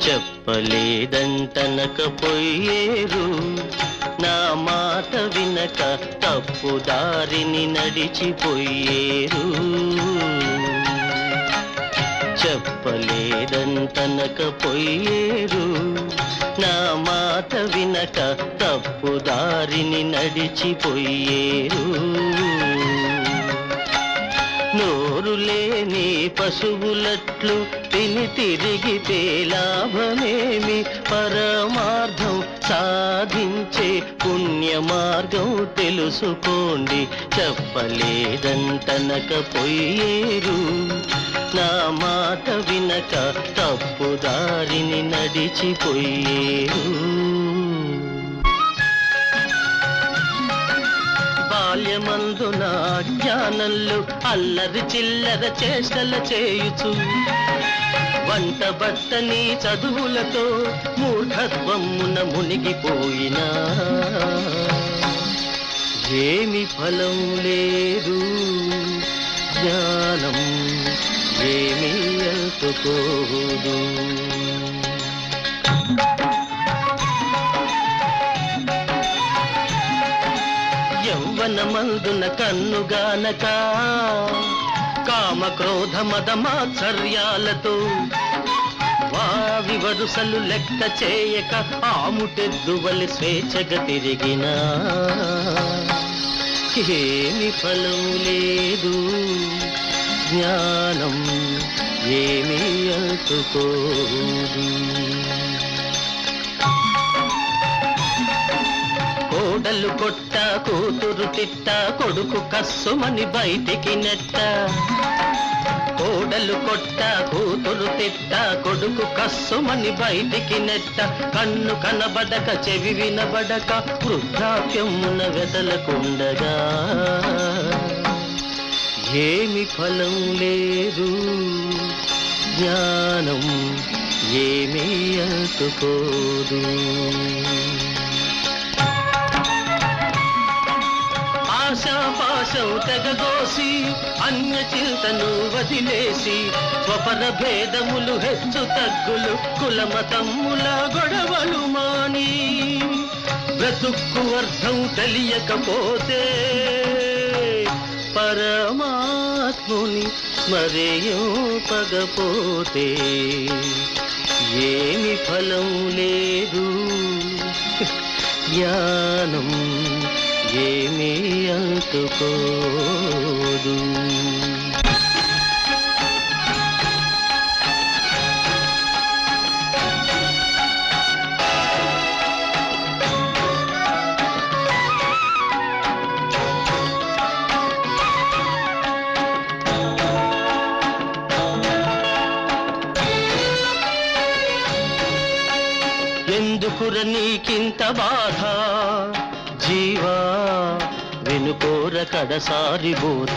చెప్పలేదంటనకపోయేరు నా మాట వినక తప్పు దారిని నడిచిపోయేరు చెప్పలేదంటనకపోయేరు నా మాట వినక తప్పు దారిని నడిచిపోయేరు నోరు లేని పశువులట్లు తిని తిరిగితే లాభమేమి పరమార్థం సాధించే పుణ్య మార్గం తెలుసుకోండి చెప్పలేదంటనకపోయేరు నా మాట వినక తప్పు దారిని నడిచిపోయేరు బాల్యమందున జ్ఞానంలో అల్లరి చిల్లర చేష్టల చేయుచు వంట బట్టని చదువులతో మూర్ఖత్వమున మునిగిపోయినా ఏమి ఫలం లేదు జ్ఞానం ఏమీ అందుకోదు యౌవనమందున కన్నుగానక కామ క్రోధ మద మాత్సర్యాలతో వావి వరుసలు లెక్క చేయక ఆముటెద్దువలి స్వేచ్ఛగా తిరిగినా ఏమి ఫలం లేదు జ్ఞానం ఏమీ అందుకోదు కోడలు కొట్ట కూతురు తిట్ట కొడుకు కస్సుమని బయటికి నెట్ట కోడలు కొట్ట కూతురు తిట్ట కొడుకు కస్సుమని బయటికి నెట్ట కన్ను కనబడక చెవి వినబడక వృద్ధాప్యమున వెదలకుండగా ఏమి ఫలం లేదు జ్ఞానం ఏమీ అందుకోదు ఆశాపాశం తెగదోసి అన్య చింతను వదిలేసి స్వపర భేదములు హెచ్చు తగ్గులు కులమతమ్ముల గొడవలు మాని బ్రతుక్కు అర్థం తెలియకపోతే పరమాత్ముని స్మరేయోపగపోతే ఏమి ఫలం లేదు జ్ఞానం ఏమీ అంటుకోదు ఎందుకుర నీకింత బాధ జీవా వెనుకోర కడసారి బోధ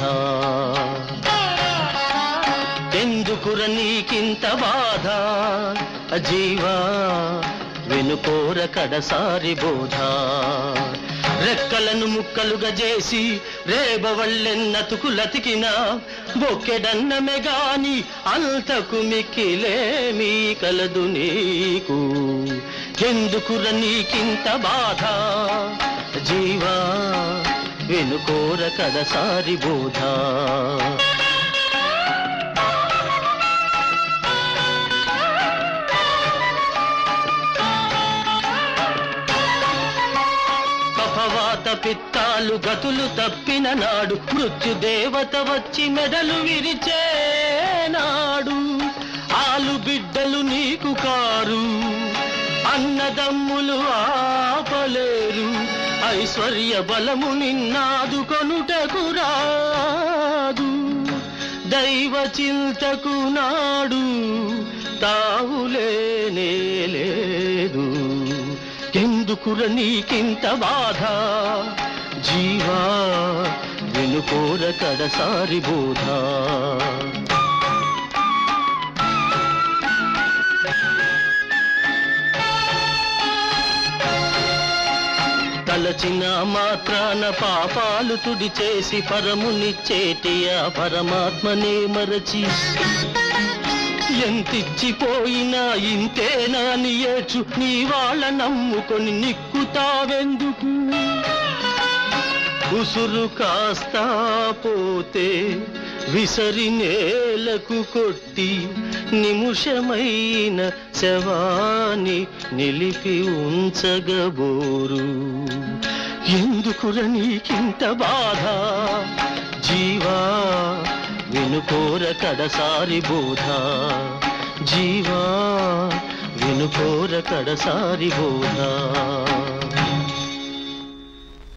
ఎందుకుర నీకింత బాధ జీవా వెనుకోర కడసారి బోధ రెక్కలను ముక్కలుగా చేసి రేబవళ్ళెన్నతుకులతికిన బొక్కెడన్నమే గాని అంతకు మిక్కిలేమీ కలదు నీకు ఎందుకుర నీకింత బాధ జీవా వెనుకోర కడసారి బోధ కఫవాత పిత్తాలు గతులు తప్పిన నాడు మృత్యుదేవత వచ్చి మెడలు విరిచే నాడు ఆలు బిడ్డలు నీకు కారు అన్నదమ్ములు ఆపలేరు ఐశ్వర్య బలము నిన్నాదు కొనుటకు రాదు దైవ చింతకు నాడు తావులేనే లేదు ఎందుకుర నీకింత బాధ జీవా వెనుకోర కడసారి బోధ తలచిన మాత్రాన పాపాలు తుడి చేసి పరమునిచ్చేటి ఆ పరమాత్మనే మరచి ఎంతిచ్చిపోయినా ఇంతేనా నీ ఏడ్చు నీ వాళ్ళ నమ్ముకొని నిక్కుతావెందుకు ఉసురు కాస్తా పోతే విసరి నేలకు కొట్టి నిముషమైన శవాన్ని నిలిపి ఉంచగబోరు ఎందుకుర నీకింత బాధ జీవా వినుకోర కడసారి బోధ జీవా వినుకోర కడసారి బోధ